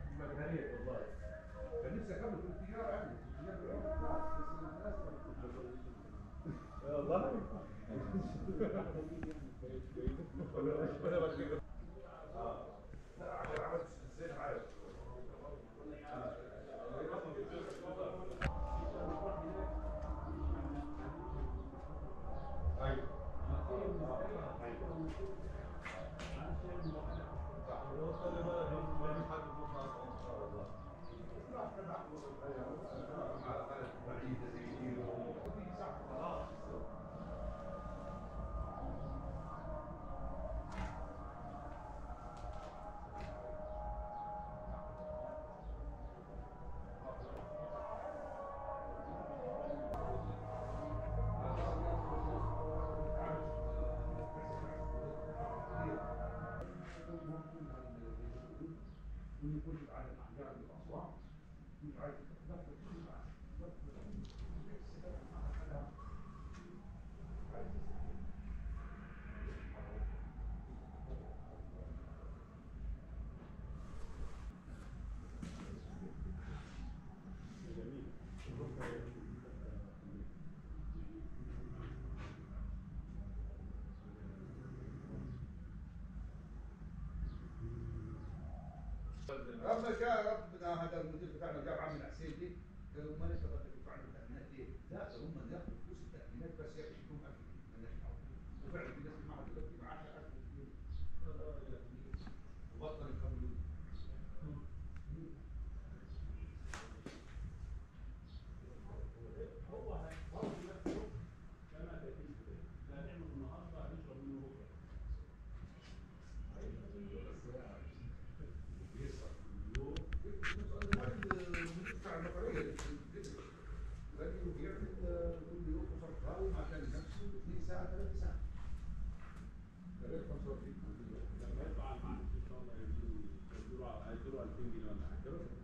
مجانية والله كان نفسي اكمل في التجاره يعني التجاره بس الناس والله لا عشان عملت زين عارف ويكون على الأحجار الأصوات يعرف ربنا شاء ربنا هذا المدير بتاعنا جاب عمنا حسين قالوا ما نقدر ندفع له التأمينات دي لا هم ياخذوا فلوس التأمينات بس يكفيهم أكل ما دعوة وفعلا في ناس معاها دلوقتي معاها أكل كتير وبطل يكملوا هو هيحفظ نفسه كما تأتي لا نعمل النهارده هنشرب منه بتاع المطرية الراجل بيعمل كل يوم فرقاوي عشان نفسه 2 ساعة 3 ساعات ده غير 45 لما يطلع المعاش ان شاء الله يديله يديله 2000 جنيه ولا حاجه